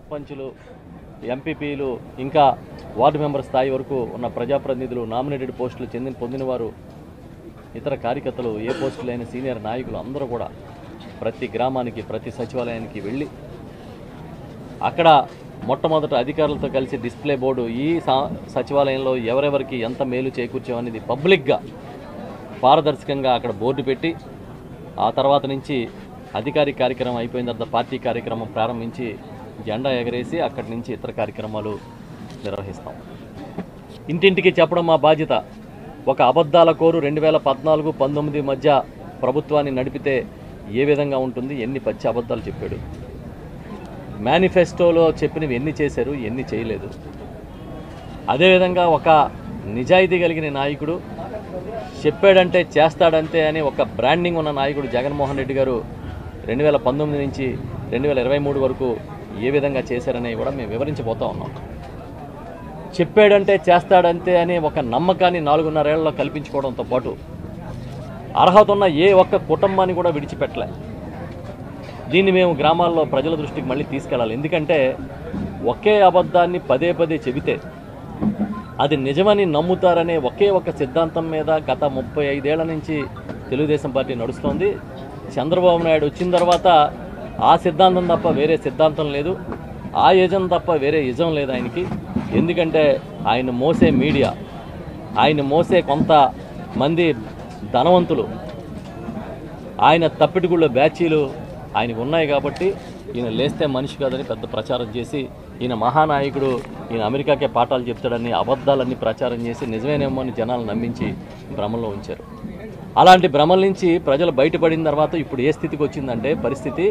సర్పంచులు ఎంపీపీలు ఇంకా వార్డు మెంబర్ స్థాయి వరకు ఉన్న ప్రజాప్రతినిధులు నామినేటెడ్ పోస్టులు చెందిన పొందినవారు ఇతర కార్యకర్తలు ఏ పోస్టులైన సీనియర్ నాయకులు అందరూ కూడా ప్రతి గ్రామానికి ప్రతి సచివాలయానికి వెళ్ళి అక్కడ మొట్టమొదట అధికారులతో కలిసి డిస్ప్లే బోర్డు ఈ సా- సచివాలయంలో ఎవరెవరికి ఎంత మేలు చేకూర్చామనేది పబ్లిక్గా పారదర్శకంగా అక్కడ బోర్డు పెట్టి ఆ తర్వాత నుంచి అధికారి కార్యక్రమం అయిపోయిన తర్వాత పార్టీ కార్యక్రమం ప్రారంభించి జెండా ఎగరేసి అక్కడి నుంచి ఇతర కార్యక్రమాలు నిర్వహిస్తాం ఇంటింటికి చెప్పడం మా బాధ్యత ఒక అబద్ధాల కోరు రెండు వేల పద్నాలుగు పంతొమ్మిది మధ్య ప్రభుత్వాన్ని నడిపితే ఏ విధంగా ఉంటుంది ఎన్ని పచ్చి అబద్ధాలు చెప్పాడు మేనిఫెస్టోలో చెప్పినవి ఎన్ని చేశారు ఎన్ని చేయలేదు అదేవిధంగా ఒక నిజాయితీ కలిగిన నాయకుడు చెప్పాడంటే చేస్తాడంతే అని ఒక బ్రాండింగ్ ఉన్న నాయకుడు జగన్మోహన్ రెడ్డి గారు రెండు వేల పంతొమ్మిది నుంచి రెండు వేల ఇరవై మూడు వరకు ఏ విధంగా చేశారనేవి కూడా మేము వివరించబోతా ఉన్నాం చెప్పాడంటే చేస్తాడంతే అనే ఒక నమ్మకాన్ని నాలుగున్నరేళ్లలో కల్పించుకోవడంతో పాటు అర్హత ఉన్న ఏ ఒక్క కుటుంబాన్ని కూడా విడిచిపెట్టలే దీన్ని మేము గ్రామాల్లో ప్రజల దృష్టికి మళ్ళీ తీసుకెళ్ళాలి ఎందుకంటే ఒకే అబద్ధాన్ని పదే పదే చెబితే అది నిజమని నమ్ముతారనే ఒకే ఒక సిద్ధాంతం మీద గత ముప్పై ఐదేళ్ల నుంచి తెలుగుదేశం పార్టీ నడుస్తోంది చంద్రబాబు నాయుడు వచ్చిన తర్వాత ఆ సిద్ధాంతం తప్ప వేరే సిద్ధాంతం లేదు ఆ యజం తప్ప వేరే యజం లేదు ఆయనకి ఎందుకంటే ఆయన మోసే మీడియా ఆయన మోసే కొంత మంది ధనవంతులు ఆయన తప్పిటిగుళ్ళ బ్యాచీలు ఆయనకు ఉన్నాయి కాబట్టి ఈయన లేస్తే మనిషి కాదని పెద్ద ప్రచారం చేసి ఈయన మహానాయకుడు ఈయన అమెరికాకే పాఠాలు చెప్తాడని అబద్ధాలన్నీ ప్రచారం చేసి నిజమేనేమో అని జనాలు నమ్మించి భ్రమలో ఉంచారు అలాంటి భ్రమల నుంచి ప్రజలు బయటపడిన తర్వాత ఇప్పుడు ఏ స్థితికి వచ్చిందంటే పరిస్థితి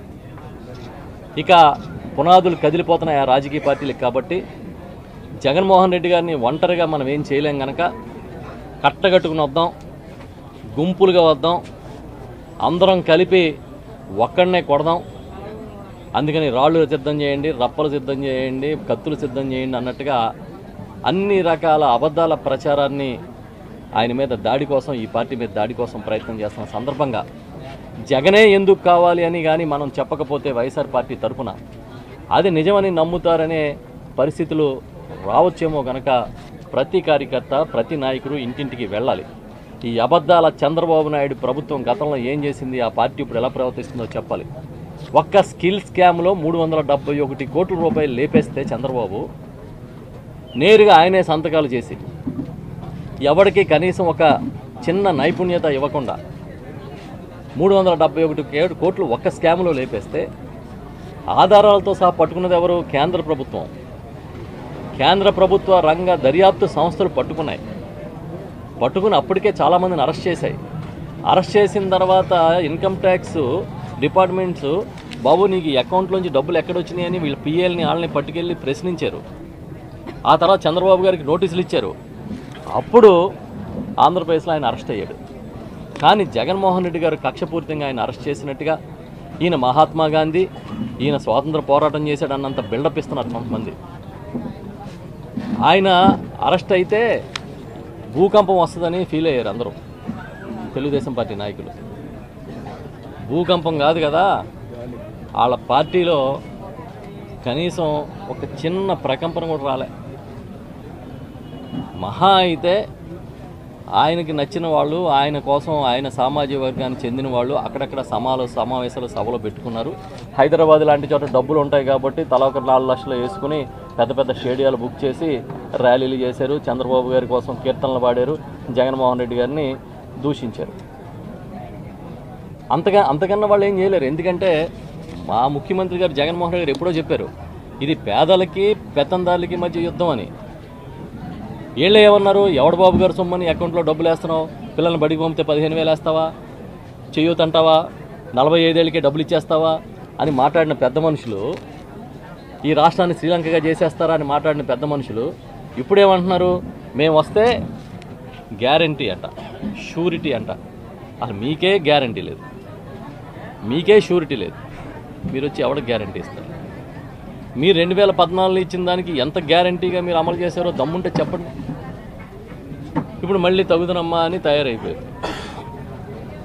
ఇక పునాదులు కదిలిపోతున్నాయి ఆ రాజకీయ పార్టీలకు కాబట్టి జగన్మోహన్ రెడ్డి గారిని ఒంటరిగా మనం ఏం చేయలేం గనక కట్టగట్టుకుని వద్దాం గుంపులుగా వద్దాం అందరం కలిపి ఒక్కడనే కొడదాం అందుకని రాళ్ళు సిద్ధం చేయండి రప్పలు సిద్ధం చేయండి కత్తులు సిద్ధం చేయండి అన్నట్టుగా అన్ని రకాల అబద్ధాల ప్రచారాన్ని ఆయన మీద దాడి కోసం ఈ పార్టీ మీద దాడి కోసం ప్రయత్నం చేస్తున్న సందర్భంగా జగనే ఎందుకు కావాలి అని కానీ మనం చెప్పకపోతే వైఎస్ఆర్ పార్టీ తరఫున అది నిజమని నమ్ముతారనే పరిస్థితులు రావచ్చేమో గనక ప్రతి కార్యకర్త ప్రతి నాయకుడు ఇంటింటికి వెళ్ళాలి ఈ అబద్ధాల చంద్రబాబు నాయుడు ప్రభుత్వం గతంలో ఏం చేసింది ఆ పార్టీ ఇప్పుడు ఎలా ప్రవర్తిస్తుందో చెప్పాలి ఒక్క స్కిల్ స్కామ్లో మూడు వందల డెబ్బై ఒకటి కోట్ల రూపాయలు లేపేస్తే చంద్రబాబు నేరుగా ఆయనే సంతకాలు చేసి ఎవరికి కనీసం ఒక చిన్న నైపుణ్యత ఇవ్వకుండా మూడు వందల డెబ్బై ఒకటి కే- కోట్లు ఒక్క స్కామ్లో లేపేస్తే ఆధారాలతో సహా పట్టుకున్నది ఎవరు కేంద్ర ప్రభుత్వం కేంద్ర ప్రభుత్వ రంగ దర్యాప్తు సంస్థలు పట్టుకున్నాయి పట్టుకుని అప్పటికే చాలామందిని అరెస్ట్ చేశాయి అరెస్ట్ చేసిన తర్వాత ఇన్కమ్ ట్యాక్స్ డిపార్ట్మెంట్స్ బాబు నీకు ఈ అకౌంట్లోంచి డబ్బులు ఎక్కడొచ్చినాయని వీళ్ళ పిఎల్ని వాళ్ళని పట్టుకెళ్ళి ప్రశ్నించారు ఆ తర్వాత చంద్రబాబు గారికి నోటీసులు ఇచ్చారు అప్పుడు ఆంధ్రప్రదేశ్లో ఆయన అరెస్ట్ అయ్యాడు కానీ జగన్మోహన్ రెడ్డి గారు కక్షపూరితంగా ఆయన అరెస్ట్ చేసినట్టుగా ఈయన మహాత్మా గాంధీ ఈయన స్వాతంత్ర పోరాటం చేశాడు అన్నంత బిల్డప్ ఇస్తున్నారు కొంతమంది ఆయన అరెస్ట్ అయితే భూకంపం వస్తుందని ఫీల్ అయ్యారు అందరూ తెలుగుదేశం పార్టీ నాయకులు భూకంపం కాదు కదా వాళ్ళ పార్టీలో కనీసం ఒక చిన్న ప్రకంపన కూడా రాలే మహా అయితే ఆయనకి నచ్చిన వాళ్ళు ఆయన కోసం ఆయన సామాజిక వర్గానికి చెందిన వాళ్ళు అక్కడక్కడ సమాలు సమావేశాలు సభలు పెట్టుకున్నారు హైదరాబాద్ లాంటి చోట డబ్బులు ఉంటాయి కాబట్టి తలా ఒక నాలుగు లక్షలు వేసుకుని పెద్ద పెద్ద స్టేడియాలు బుక్ చేసి ర్యాలీలు చేశారు చంద్రబాబు గారి కోసం కీర్తనలు పాడారు జగన్మోహన్ రెడ్డి గారిని దూషించారు అంతగా అంతకన్నా వాళ్ళు ఏం చేయలేరు ఎందుకంటే మా ముఖ్యమంత్రి గారు జగన్మోహన్ రెడ్డి గారు ఎప్పుడో చెప్పారు ఇది పేదలకి పెత్తందారులకి మధ్య యుద్ధం అని వీళ్ళు ఏమన్నారు ఎవడ బాబు గారు సొమ్మని అకౌంట్లో డబ్బులు వేస్తున్నావు పిల్లల్ని బడికి పంపితే పదిహేను వేలు వేస్తావా చెయ్యూత అంటావా నలభై ఐదేళ్ళకి డబ్బులు ఇచ్చేస్తావా అని మాట్లాడిన పెద్ద మనుషులు ఈ రాష్ట్రాన్ని శ్రీలంకగా చేసేస్తారా అని మాట్లాడిన పెద్ద మనుషులు ఇప్పుడేమంటున్నారు మేము వస్తే గ్యారంటీ అంట షూరిటీ అంట అసలు మీకే గ్యారంటీ లేదు మీకే షూరిటీ లేదు మీరు వచ్చి ఎవడ గ్యారంటీ ఇస్తారు మీరు రెండు వేల పద్నాలుగులో ఇచ్చిన దానికి ఎంత గ్యారంటీగా మీరు అమలు చేశారో దమ్ముంటే చెప్పండి ఇప్పుడు మళ్ళీ తగుదనమ్మా అని తయారైపోయారు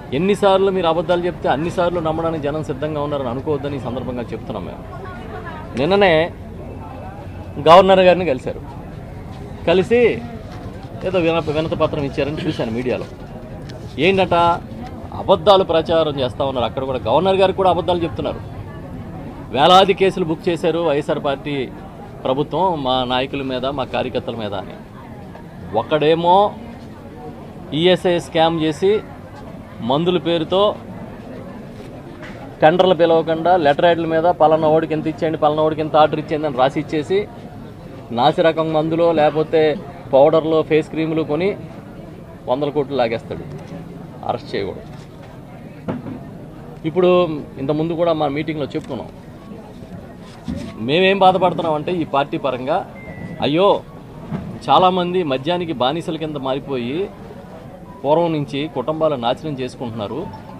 ఎన్నిసార్లు మీరు అబద్ధాలు చెప్తే అన్నిసార్లు నమ్మడానికి జనం సిద్ధంగా ఉన్నారని అనుకోవద్దని ఈ సందర్భంగా చెప్తున్నాం మేము నిన్ననే గవర్నర్ గారిని కలిశారు కలిసి ఏదో విన వినత పత్రం ఇచ్చారని చూశాను మీడియాలో ఏంటట అబద్ధాలు ప్రచారం చేస్తా ఉన్నారు అక్కడ కూడా గవర్నర్ గారు కూడా అబద్ధాలు చెప్తున్నారు వేలాది కేసులు బుక్ చేశారు వైఎస్ఆర్ పార్టీ ప్రభుత్వం మా నాయకుల మీద మా కార్యకర్తల మీద అని ఒకడేమో ఈఎస్ఐ స్కామ్ చేసి మందుల పేరుతో టెండర్లు పిలవకుండా లెటర్ యాడ్ల మీద పలానా ఓడికి ఎంత ఇచ్చేయండి పలానా ఓడికి ఎంత ఆర్డర్ ఇచ్చేయండి అని రాసి ఇచ్చేసి నాసి రకం మందులో లేకపోతే పౌడర్లో ఫేస్ క్రీములు కొని వందల కోట్లు లాగేస్తాడు అరెస్ట్ చేయకూడదు ఇప్పుడు ఇంతకుముందు కూడా మా మీటింగ్లో చెప్పుకున్నాం మేమేం బాధపడుతున్నాం అంటే ఈ పార్టీ పరంగా అయ్యో చాలామంది మద్యానికి బానిసల కింద మారిపోయి పూర్వం నుంచి కుటుంబాలు నాశనం చేసుకుంటున్నారు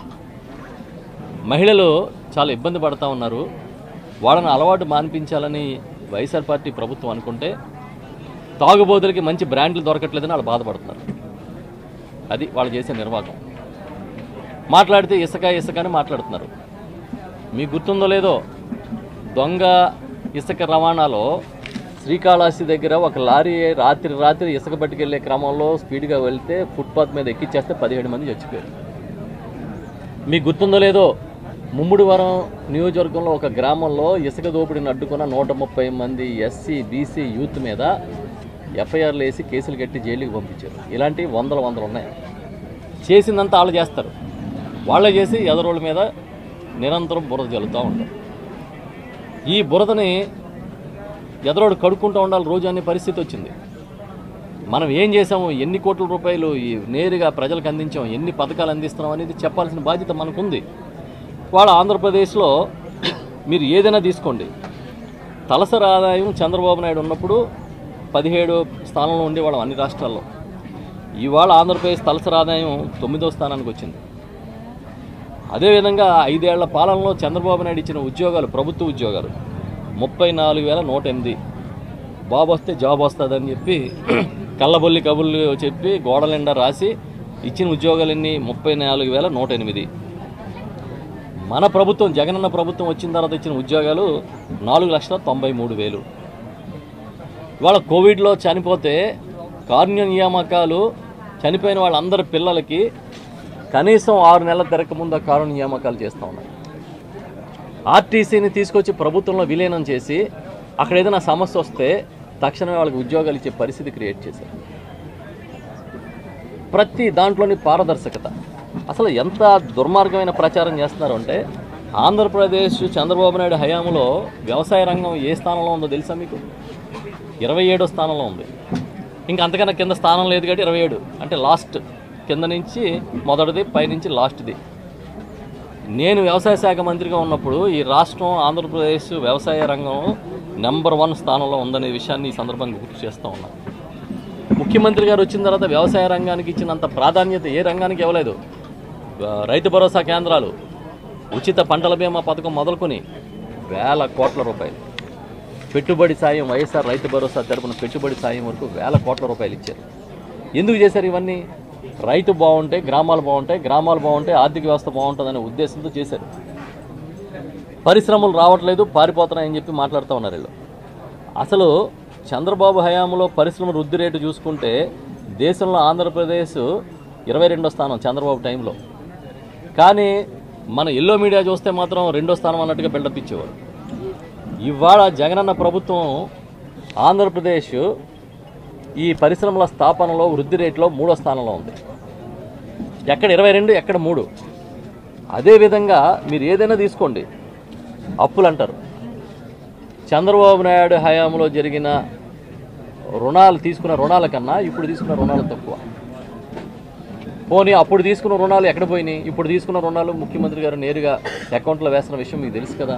మహిళలు చాలా ఇబ్బంది పడతా ఉన్నారు వాళ్ళని అలవాటు మాన్పించాలని వైఎస్ఆర్ పార్టీ ప్రభుత్వం అనుకుంటే తాగుబోతులకి మంచి బ్రాండ్లు దొరకట్లేదని వాళ్ళు బాధపడుతున్నారు అది వాళ్ళు చేసే నిర్వాహకం మాట్లాడితే ఇసుక ఇసుక అని మాట్లాడుతున్నారు మీకు గుర్తుందో లేదో దొంగ ఇసుక రవాణాలో శ్రీకాళహస్తి దగ్గర ఒక లారీ రాత్రి రాత్రి ఇసుక పట్టుకెళ్లే క్రమంలో స్పీడ్గా వెళ్తే ఫుట్పాత్ మీద ఎక్కిచ్చేస్తే పదిహేడు మంది చచ్చిపోయారు మీకు గుర్తుందో లేదో ముమ్మిడివరం నియోజకవర్గంలో ఒక గ్రామంలో ఇసుక దోపిడీని అడ్డుకున్న నూట ముప్పై మంది ఎస్సీ బీసీ యూత్ మీద ఎఫ్ఐఆర్లు వేసి కేసులు కట్టి జైలుకి పంపించారు ఇలాంటి వందల వందలు ఉన్నాయి చేసిందంతా వాళ్ళు చేస్తారు వాళ్ళే చేసి ఎదరోళ్ళ మీద నిరంతరం బురద జల్లుతూ ఉంటారు ఈ బురదని ఎదరోడు కడుక్కుంటూ ఉండాలి రోజు అనే పరిస్థితి వచ్చింది మనం ఏం చేసాము ఎన్ని కోట్ల రూపాయలు ఈ నేరుగా ప్రజలకు అందించాం ఎన్ని పథకాలు అందిస్తున్నాం అనేది చెప్పాల్సిన బాధ్యత మనకుంది వాళ్ళ ఆంధ్రప్రదేశ్లో మీరు ఏదైనా తీసుకోండి తలసరి ఆదాయం చంద్రబాబు నాయుడు ఉన్నప్పుడు పదిహేడు స్థానంలో ఉండేవాళ్ళం అన్ని రాష్ట్రాల్లో ఇవాళ ఆంధ్రప్రదేశ్ తలసరి ఆదాయం తొమ్మిదో స్థానానికి వచ్చింది అదేవిధంగా ఐదేళ్ల పాలనలో చంద్రబాబు నాయుడు ఇచ్చిన ఉద్యోగాలు ప్రభుత్వ ఉద్యోగాలు ముప్పై నాలుగు వేల నూట ఎనిమిది బాబు వస్తే జాబ్ వస్తుందని చెప్పి కళ్ళబొల్లి కబుర్లు చెప్పి గోడల నిండా రాసి ఇచ్చిన ఉద్యోగాలన్నీ ముప్పై నాలుగు వేల నూట ఎనిమిది మన ప్రభుత్వం జగనన్న ప్రభుత్వం వచ్చిన తర్వాత ఇచ్చిన ఉద్యోగాలు నాలుగు లక్షల తొంభై మూడు వేలు ఇవాళ కోవిడ్లో చనిపోతే కారుణ్య నియామకాలు చనిపోయిన వాళ్ళందరి పిల్లలకి కనీసం ఆరు నెలల తిరక ముందు ఆ కారుణ్య నియామకాలు చేస్తూ ఉన్నారు ఆర్టీసీని తీసుకొచ్చి ప్రభుత్వంలో విలీనం చేసి అక్కడ ఏదైనా సమస్య వస్తే తక్షణమే వాళ్ళకి ఉద్యోగాలు ఇచ్చే పరిస్థితి క్రియేట్ చేశారు ప్రతి దాంట్లోని పారదర్శకత అసలు ఎంత దుర్మార్గమైన ప్రచారం చేస్తున్నారు అంటే ఆంధ్రప్రదేశ్ చంద్రబాబు నాయుడు హయాంలో వ్యవసాయ రంగం ఏ స్థానంలో ఉందో తెలుసా మీకు ఇరవై ఏడో స్థానంలో ఉంది ఇంకా అంతకన్నా కింద స్థానం లేదు కాబట్టి ఇరవై ఏడు అంటే లాస్ట్ కింద నుంచి మొదటిది పైనుంచి లాస్ట్ది నేను వ్యవసాయ శాఖ మంత్రిగా ఉన్నప్పుడు ఈ రాష్ట్రం ఆంధ్రప్రదేశ్ వ్యవసాయ రంగం నెంబర్ వన్ స్థానంలో ఉందనే విషయాన్ని ఈ సందర్భంగా గుర్తు చేస్తూ ఉన్నాను ముఖ్యమంత్రి గారు వచ్చిన తర్వాత వ్యవసాయ రంగానికి ఇచ్చినంత ప్రాధాన్యత ఏ రంగానికి ఇవ్వలేదు ఆ, రైతు భరోసా కేంద్రాలు ఉచిత పంటల బీమా పథకం మొదలుకొని వేల కోట్ల రూపాయలు పెట్టుబడి సాయం వైఎస్ఆర్ రైతు భరోసా తరపున పెట్టుబడి సాయం వరకు వేల కోట్ల రూపాయలు ఇచ్చారు ఎందుకు చేశారు ఇవన్నీ రైతు బాగుంటే గ్రామాలు బాగుంటాయి గ్రామాలు బాగుంటే ఆర్థిక వ్యవస్థ బాగుంటుందనే ఉద్దేశంతో చేశారు పరిశ్రమలు రావట్లేదు పారిపోతున్నాయని చెప్పి మాట్లాడుతూ ఉన్నారు వీళ్ళు అసలు చంద్రబాబు హయాంలో పరిశ్రమ వృద్ధి రేటు చూసుకుంటే దేశంలో ఆంధ్రప్రదేశ్ ఇరవై రెండో స్థానం చంద్రబాబు టైంలో కానీ మన ఎల్లో మీడియా చూస్తే మాత్రం రెండో స్థానం అన్నట్టుగా బిల్డప్ ఇచ్చేవారు ఇవాళ జగనన్న ప్రభుత్వం ఆంధ్రప్రదేశ్ ఈ పరిశ్రమల స్థాపనలో వృద్ధి రేట్లో మూడో స్థానంలో ఉంది ఎక్కడ ఇరవై రెండు ఎక్కడ మూడు అదేవిధంగా మీరు ఏదైనా తీసుకోండి అప్పులు అంటారు చంద్రబాబు నాయుడు హయాంలో జరిగిన రుణాలు తీసుకున్న రుణాల కన్నా ఇప్పుడు తీసుకున్న రుణాలు తక్కువ పోనీ అప్పుడు తీసుకున్న రుణాలు ఎక్కడ పోయినాయి ఇప్పుడు తీసుకున్న రుణాలు ముఖ్యమంత్రి గారు నేరుగా అకౌంట్లో వేసిన విషయం మీకు తెలుసు కదా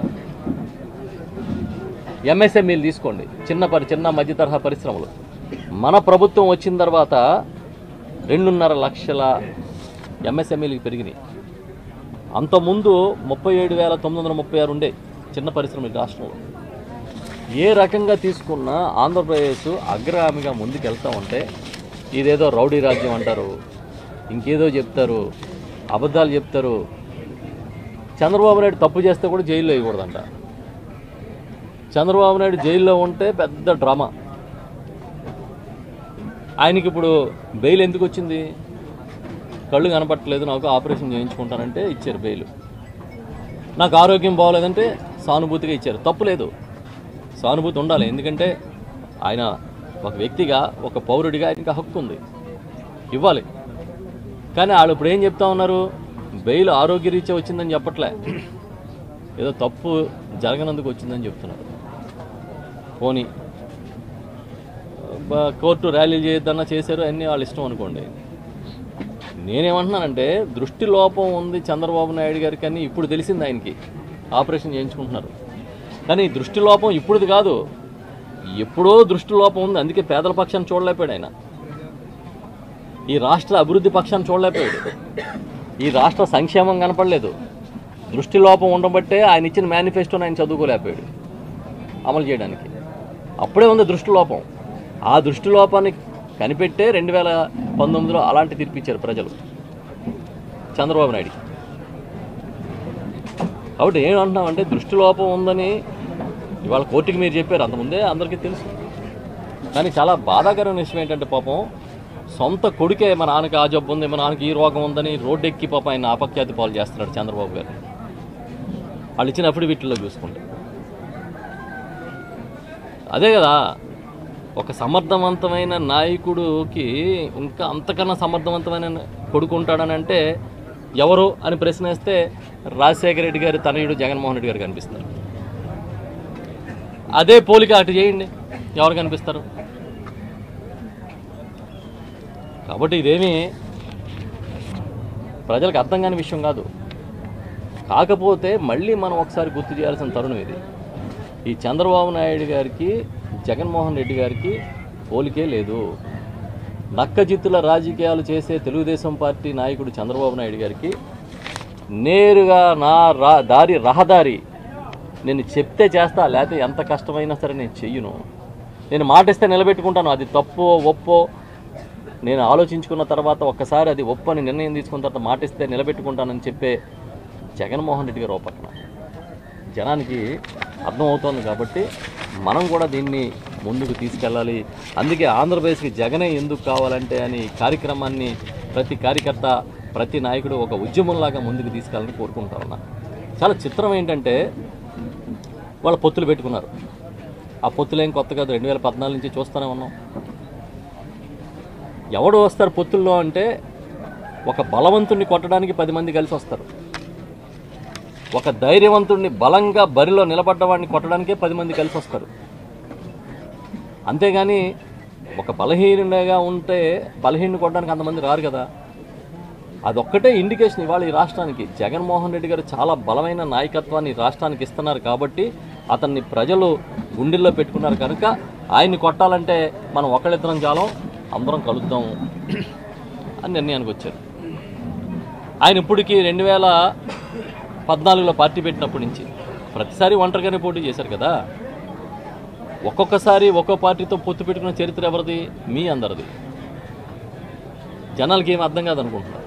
ఎంఎస్ఎంఈలు తీసుకోండి చిన్న పరి చిన్న మధ్య తరహా పరిశ్రమలు మన ప్రభుత్వం వచ్చిన తర్వాత రెండున్నర లక్షల ఎంఎస్ఎంఈలు పెరిగినాయి అంతకుముందు ముప్పై ఏడు వేల తొమ్మిది వందల ముప్పై ఆరు ఉండే చిన్న పరిశ్రమలు ఈ రాష్ట్రంలో ఏ రకంగా తీసుకున్నా ఆంధ్రప్రదేశ్ అగ్రగామిగా ముందుకు వెళ్తా ఉంటే ఇదేదో రౌడీ రాజ్యం అంటారు ఇంకేదో చెప్తారు అబద్ధాలు చెప్తారు చంద్రబాబు నాయుడు తప్పు చేస్తే కూడా జైల్లో వేయకూడదంట చంద్రబాబు నాయుడు జైల్లో ఉంటే పెద్ద డ్రామా ఆయనకి ఇప్పుడు బెయిల్ ఎందుకు వచ్చింది కళ్ళు కనపట్టలేదు నాకు ఆపరేషన్ చేయించుకుంటానంటే ఇచ్చారు బెయిల్ నాకు ఆరోగ్యం బాగోలేదంటే సానుభూతిగా ఇచ్చారు తప్పు లేదు సానుభూతి ఉండాలి ఎందుకంటే ఆయన ఒక వ్యక్తిగా ఒక పౌరుడిగా ఆయనకి హక్కు ఉంది ఇవ్వాలి కానీ వాళ్ళు ఇప్పుడు ఏం చెప్తా ఉన్నారు బెయిల్ ఆరోగ్యరీత్యా వచ్చిందని చెప్పట్లే ఏదో తప్పు జరగనందుకు వచ్చిందని చెప్తున్నారు పోనీ బ- కోర్టు ర్యాలీలు చేయొద్దన్నా చేశారు అన్నీ వాళ్ళ ఇష్టం అనుకోండి నేనేమంటున్నానంటే దృష్టి లోపం ఉంది చంద్రబాబు నాయుడు గారికి అని ఇప్పుడు తెలిసింది ఆయనకి ఆపరేషన్ చేయించుకుంటున్నారు కానీ ఈ దృష్టి లోపం ఇప్పుడుది కాదు ఎప్పుడో దృష్టి లోపం ఉంది అందుకే పేదల పక్షాన్ని చూడలేకపోయాడు ఆయన ఈ రాష్ట్ర అభివృద్ధి పక్షాన్ని చూడలేకపోయాడు ఈ రాష్ట్ర సంక్షేమం కనపడలేదు దృష్టి లోపం ఉండబట్టే ఆయన ఇచ్చిన మేనిఫెస్టోని ఆయన చదువుకోలేకపోయాడు అమలు చేయడానికి అప్పుడే ఉంది దృష్టి లోపం ఆ దృష్టి లోపాన్ని కనిపెట్టే రెండు వేల పంతొమ్మిదిలో అలాంటి తీర్పిచ్చారు ప్రజలు చంద్రబాబు నాయుడికి కాబట్టి ఏమంటున్నామంటే దృష్టి లోపం ఉందని ఇవాళ కోర్టుకి మీరు చెప్పారు అంతకుముందే అందరికీ తెలుసు కానీ చాలా బాధాకరమైన విషయం ఏంటంటే పాపం సొంత కొడుకే మా నాన్నకి ఆ జబ్బు ఉంది మా నాన్నకి ఈ రోగం ఉందని రోడ్డు ఎక్కి పాపం ఆయన అపఖ్యాతి పాలు చేస్తున్నాడు చంద్రబాబు గారు వాళ్ళు ఇచ్చిన అఫిడవిట్లో చూసుకుంటే అదే కదా ఒక సమర్థవంతమైన నాయకుడికి ఇంకా అంతకన్నా సమర్థవంతమైన కొడుకు ఉంటాడని అంటే ఎవరు అని ప్రశ్న వేస్తే రాజశేఖర రెడ్డి గారి తనయుడు జగన్మోహన్ రెడ్డి గారు కనిపిస్తారు అదే పోలిక అటు చేయండి ఎవరు కనిపిస్తారు కాబట్టి ఇదేమి ప్రజలకు అర్థం కాని విషయం కాదు కాకపోతే మళ్ళీ మనం ఒకసారి గుర్తు చేయాల్సిన తరుణం ఇది ఈ చంద్రబాబు నాయుడు గారికి జగన్మోహన్ రెడ్డి గారికి పోలికే లేదు నక్కజిత్తుల రాజకీయాలు చేసే తెలుగుదేశం పార్టీ నాయకుడు చంద్రబాబు నాయుడు గారికి నేరుగా నా రా దారి రహదారి నేను చెప్తే చేస్తా లేకపోతే ఎంత కష్టమైనా సరే నేను చెయ్యను నేను మాటిస్తే నిలబెట్టుకుంటాను అది తప్పో ఒప్పో నేను ఆలోచించుకున్న తర్వాత ఒక్కసారి అది ఒప్పని నిర్ణయం తీసుకున్న తర్వాత మాటిస్తే నిలబెట్టుకుంటానని చెప్పే జగన్మోహన్ రెడ్డి గారు ఓ పక్కన జనానికి అర్థమవుతోంది కాబట్టి మనం కూడా దీన్ని ముందుకు తీసుకెళ్ళాలి అందుకే ఆంధ్రప్రదేశ్కి జగనే ఎందుకు కావాలంటే అని ఈ కార్యక్రమాన్ని ప్రతి కార్యకర్త ప్రతి నాయకుడు ఒక ఉద్యమంలాగా ముందుకు తీసుకెళ్ళాలని కోరుకుంటా ఉన్నా చాలా చిత్రం ఏంటంటే వాళ్ళు పొత్తులు పెట్టుకున్నారు ఆ పొత్తులేం కొత్త కాదు రెండు వేల పద్నాలుగు నుంచి చూస్తూనే ఉన్నాం ఎవడు వస్తారు పొత్తుల్లో అంటే ఒక బలవంతుణ్ణి కొట్టడానికి పది మంది కలిసి వస్తారు ఒక ధైర్యవంతుడిని బలంగా బరిలో నిలబడ్డవాడిని కొట్టడానికే పది మంది కలిసి వస్తారు అంతేగాని ఒక బలహీనుడిగా ఉంటే బలహీనుని కొట్టడానికి అంతమంది రారు కదా అదొక్కటే ఇండికేషన్ ఇవాళ ఈ రాష్ట్రానికి జగన్మోహన్ రెడ్డి గారు చాలా బలమైన నాయకత్వాన్ని ఈ రాష్ట్రానికి ఇస్తున్నారు కాబట్టి అతన్ని ప్రజలు గుండెల్లో పెట్టుకున్నారు కనుక ఆయన్ని కొట్టాలంటే మనం ఒకళ్ళిద్దరం చాలం అందరం కలుద్దాం అని నిర్ణయానికి వచ్చారు ఆయన ఇప్పటికి రెండు వేల పద్నాలుగులో పార్టీ పెట్టినప్పటి నుంచి ప్రతిసారి ఒంటరిగానే పోటీ చేశారు కదా ఒక్కొక్కసారి ఒక్కో పార్టీతో పొత్తు పెట్టుకున్న చరిత్ర ఎవరిది మీ అందరిది జనాలకి ఏం అర్థం కాదనుకుంటున్నారు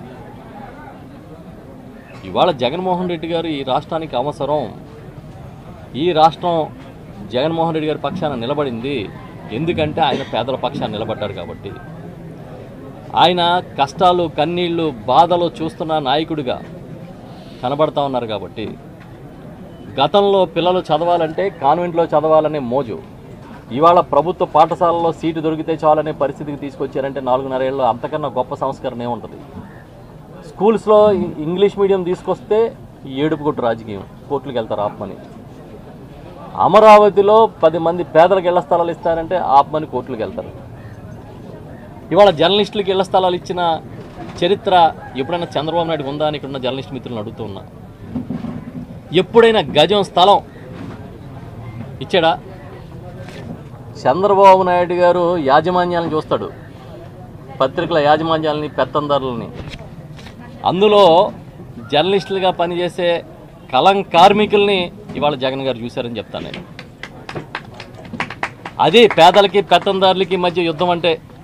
ఇవాళ జగన్మోహన్ రెడ్డి గారు ఈ రాష్ట్రానికి అవసరం ఈ రాష్ట్రం జగన్మోహన్ రెడ్డి గారి పక్షాన నిలబడింది ఎందుకంటే ఆయన పేదల పక్షాన నిలబడ్డారు కాబట్టి ఆయన కష్టాలు కన్నీళ్లు బాధలు చూస్తున్న నాయకుడిగా కనబడతా ఉన్నారు కాబట్టి గతంలో పిల్లలు చదవాలంటే కాన్వెంట్లో చదవాలనే మోజు ఇవాళ ప్రభుత్వ పాఠశాలలో సీటు దొరికితే చాలనే పరిస్థితికి తీసుకొచ్చారంటే నాలుగున్నరేళ్ళు అంతకన్నా గొప్ప సంస్కరణ ఏముంటుంది స్కూల్స్లో ఇ- ఇంగ్లీష్ మీడియం తీసుకొస్తే ఏడుపు కొట్టు రాజకీయం కోర్టులకు వెళ్తారు ఆపమని అమరావతిలో పది మంది పేదలకు ఇళ్ల స్థలాలు ఇస్తారంటే ఆపమని కోర్టులకు వెళ్తారు ఇవాళ జర్నలిస్టులకు ఇళ్ల స్థలాలు ఇచ్చిన చరిత్ర ఎప్పుడైనా చంద్రబాబు నాయుడు ఉందా అని ఇక్కడున్న జర్నలిస్ట్ మిత్రులను అడుగుతూ ఉన్నా ఎప్పుడైనా గజం స్థలం ఇచ్చాడా చంద్రబాబు నాయుడు గారు యాజమాన్యాలను చూస్తాడు పత్రికల యాజమాన్యాలని పెత్తందారులని అందులో జర్నలిస్టులుగా పనిచేసే కలం కార్మికుల్ని ఇవాళ జగన్ గారు చూశారని చెప్తాను నేను అది పేదలకి పెత్తందారులకి మధ్య యుద్ధం అంటే